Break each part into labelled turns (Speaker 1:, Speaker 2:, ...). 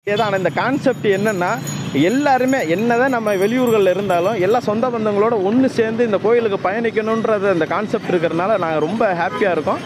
Speaker 1: ஆனால் இந்த கான்செப்ட் என்னன்னா எல்லாருமே என்னதான் நம்ம வெளியூர்களில் இருந்தாலும் எல்லா சொந்த பந்தங்களோட ஒன்று சேர்ந்து இந்த கோயிலுக்கு பயணிக்கணுன்றது அந்த கான்செப்ட் இருக்கிறனால நாங்கள் ரொம்ப ஹாப்பியாக இருக்கோம்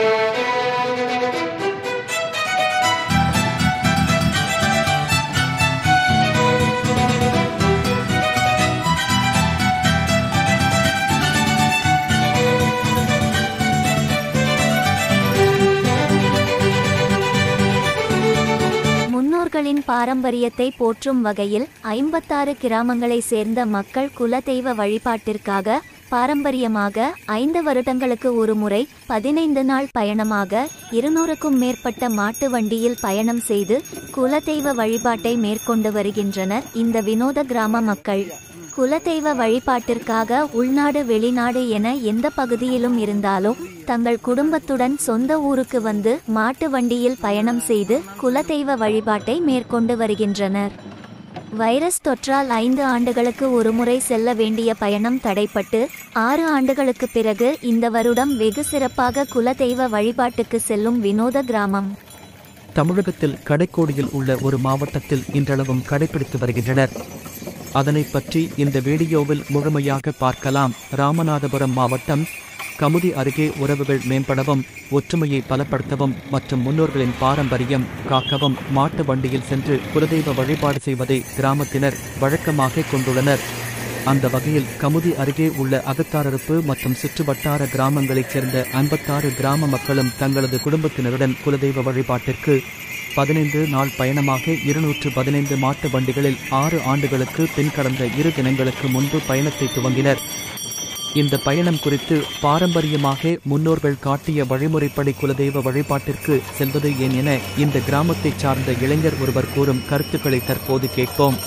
Speaker 2: முன்னோர்களின் பாரம்பரியத்தை போற்றும் வகையில் ஐம்பத்தாறு கிராமங்களை சேர்ந்த மக்கள் குலதெய்வ வழிபாட்டிற்காக பாரம்பரியமாக ஐந்து வருடங்களுக்கு ஒருமுறை பதினைந்து நாள் பயணமாக இருநூறுக்கும் மேற்பட்ட மாட்டு வண்டியில் பயணம் செய்து குலதெய்வ வழிபாட்டை மேற்கொண்டு வருகின்றனர் இந்த வினோத கிராம மக்கள் குலதெய்வ வழிபாட்டிற்காக உள்நாடு வெளிநாடு என எந்த பகுதியிலும் இருந்தாலும் தங்கள் குடும்பத்துடன் சொந்த ஊருக்கு வந்து மாட்டு வண்டியில் பயணம் செய்து குலதெய்வ வழிபாட்டை மேற்கொண்டு வருகின்றனர் வைரஸ் தொற்றால் ஐந்து ஆண்டுகளுக்கு ஒருமுறை செல்ல வேண்டிய பயணம் தடைப்பட்டு ஆறு ஆண்டுகளுக்கு பிறகு இந்த வருடம் வெகு சிறப்பாக குலதெய்வ வழிபாட்டுக்கு செல்லும் வினோத கிராமம்
Speaker 3: தமிழகத்தில் கடைக்கோடியில் உள்ள ஒரு மாவட்டத்தில் இன்றளவும் கடைபிடித்து வருகின்றனர் அதனை பற்றி இந்த வீடியோவில் முழுமையாக பார்க்கலாம் ராமநாதபுரம் மாவட்டம் கமுதி அருகே உறவுகள் மேம்படவும் ஒற்றுமையை பலப்படுத்தவும் மற்றும் முன்னோர்களின் பாரம்பரியம் காக்கவும் மாட்டு வண்டியில் சென்று குலதெய்வ வழிபாடு செய்வதை கிராமத்தினர் வழக்கமாக கொண்டுள்ளனர் அந்த வகையில் கமுதி அருகே உள்ள அகத்தாரறுப்பு மற்றும் சுற்றுவட்டார கிராமங்களைச் சேர்ந்த ஐம்பத்தாறு கிராம மக்களும் தங்களது குடும்பத்தினருடன் குலதெய்வ வழிபாட்டிற்கு பதினைந்து நாள் பயணமாக இருநூற்று பதினைந்து மாட்டு வண்டிகளில் ஆறு ஆண்டுகளுக்கு பின் கடந்த இரு தினங்களுக்கு முன்பு பயணத்தை துவங்கினர் இந்த பயணம் குறித்து பாரம்பரியமாக முன்னோர்கள் காட்டிய வழிமுறைப்படி குலதெய்வ வழிபாட்டிற்கு செல்வது ஏன் என இந்த கிராமத்தைச் சார்ந்த இளைஞர் ஒருவர் கூறும் கருத்துக்களை தற்போது கேட்போம்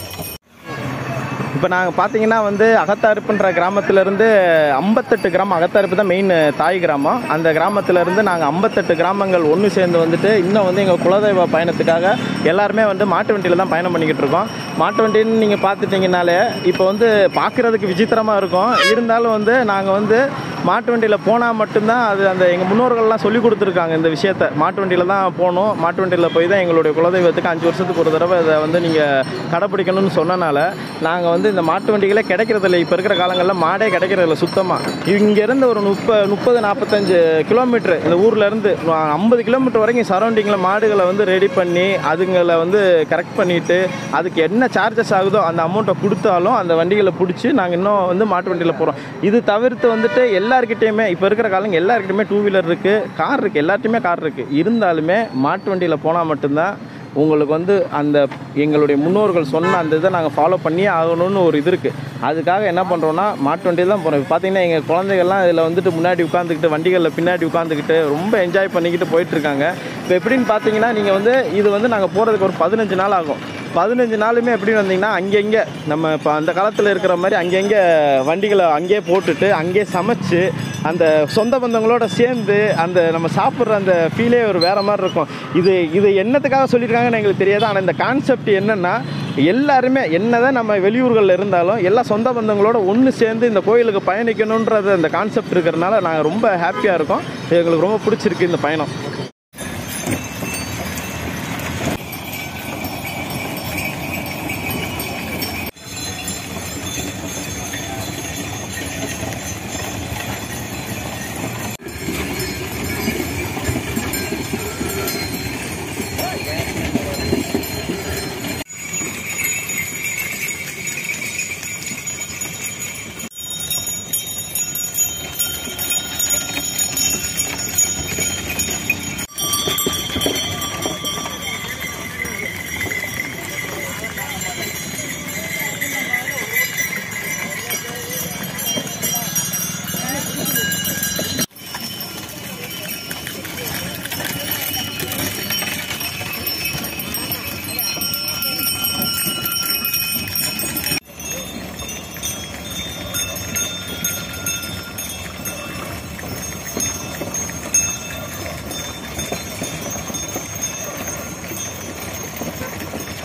Speaker 1: இப்போ நாங்கள் பார்த்தீங்கன்னா வந்து அகத்தாறுப்புன்ற கிராமத்திலேருந்து ஐம்பத்தெட்டு கிராமம் அகத்தாறுப்பு தான் மெயின் தாய் கிராமம் அந்த கிராமத்திலேருந்து நாங்கள் ஐம்பத்தெட்டு கிராமங்கள் ஒன்று சேர்ந்து வந்துட்டு இன்னும் வந்து எங்கள் குலதெய்வ பயணத்துக்காக எல்லாருமே வந்து மாட்டு வண்டியில் தான் பயணம் பண்ணிக்கிட்டு இருக்கோம் மாட்டு வண்டின்னு நீங்கள் பார்த்துட்டிங்கனாலே இப்போ வந்து பார்க்குறதுக்கு விசித்திரமாக இருக்கும் இருந்தாலும் வந்து நாங்கள் வந்து மாட்டு வண்டியில் போனால் மட்டும்தான் அது அந்த எங்கள் முன்னோர்கள்லாம் சொல்லி கொடுத்துருக்காங்க இந்த விஷயத்த மாட்டு வண்டியில் தான் போகணும் மாட்டு வண்டியில் போய் தான் எங்களுடைய குலதெய்வத்துக்கு அஞ்சு வருஷத்துக்கு ஒரு தடவை இதை வந்து நீங்கள் கடைப்பிடிக்கணும்னு சொன்னனால நாங்கள் வந்து இந்த மாட்டு வண்டிகளே கிடைக்கிறதில்ல இப்போ இருக்கிற காலங்களில் மாடே கிடைக்கிறதில்ல சுத்தமாக இங்கேருந்து ஒரு முப்ப முப்பது நாற்பத்தஞ்சு கிலோமீட்ரு இந்த ஊர்லேருந்து ஐம்பது கிலோமீட்டர் வரைக்கும் சரௌண்டிங்கில் மாடுகளை வந்து ரெடி பண்ணி அதுங்களை வந்து கரெக்ட் பண்ணிவிட்டு அதுக்கு என்ன சார்ஜஸ் ஆகுதோ அந்த அமௌண்ட்டை கொடுத்தாலும் அந்த வண்டிகளை பிடிச்சி நாங்கள் இன்னும் வந்து மாட்டு வண்டியில் போகிறோம் இது தவிர்த்து வந்துட்டு எல்லாருக்கிட்டேயுமே இப்போ இருக்கிற காலங்க எல்லாருக்கிட்டையுமே டூ வீலர் இருக்குது கார் இருக்குது எல்லார்ட்டையுமே கார் இருக்குது இருந்தாலுமே மாட்டு வண்டியில் போனால் மட்டும்தான் உங்களுக்கு வந்து அந்த எங்களுடைய முன்னோர்கள் சொன்ன அந்த இதை நாங்கள் ஃபாலோ பண்ணியே ஆகணும்னு ஒரு இது இருக்குது அதுக்காக என்ன பண்ணுறோன்னா மாட்டு வண்டியில் தான் போகிறோம் இப்போ பார்த்தீங்கன்னா எங்கள் குழந்தைகள்லாம் இதில் வந்துட்டு முன்னாடி உட்காந்துக்கிட்டு வண்டிகளில் பின்னாடி உட்காந்துக்கிட்டு ரொம்ப என்ஜாய் பண்ணிக்கிட்டு போயிட்டுருக்காங்க இப்போ எப்படின்னு பார்த்தீங்கன்னா நீங்கள் வந்து இது வந்து நாங்கள் போகிறதுக்கு ஒரு பதினஞ்சு நாள் ஆகும் பதினஞ்சு நாளுமே எப்படின்னு வந்தீங்கன்னா அங்கங்கே நம்ம இப்போ அந்த காலத்தில் இருக்கிற மாதிரி அங்கங்கே வண்டிகளை அங்கேயே போட்டுட்டு அங்கேயே சமைச்சு அந்த சொந்த பந்தங்களோட சேர்ந்து அந்த நம்ம சாப்பிட்ற அந்த ஃபீலே ஒரு வேறு மாதிரி இருக்கும் இது இது என்னத்துக்காக சொல்லியிருக்காங்கன்னு எங்களுக்கு தெரியாது ஆனால் இந்த கான்செப்ட் என்னென்னா எல்லாருமே என்னதான் நம்ம வெளியூர்களில் இருந்தாலும் எல்லா சொந்த பந்தங்களோட ஒன்று சேர்ந்து இந்த கோயிலுக்கு பயணிக்கணுன்றது அந்த கான்செப்ட் இருக்கிறனால நாங்கள் ரொம்ப ஹாப்பியாக இருக்கோம் எங்களுக்கு ரொம்ப பிடிச்சிருக்கு இந்த பயணம்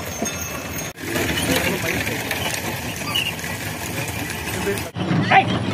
Speaker 4: Hey!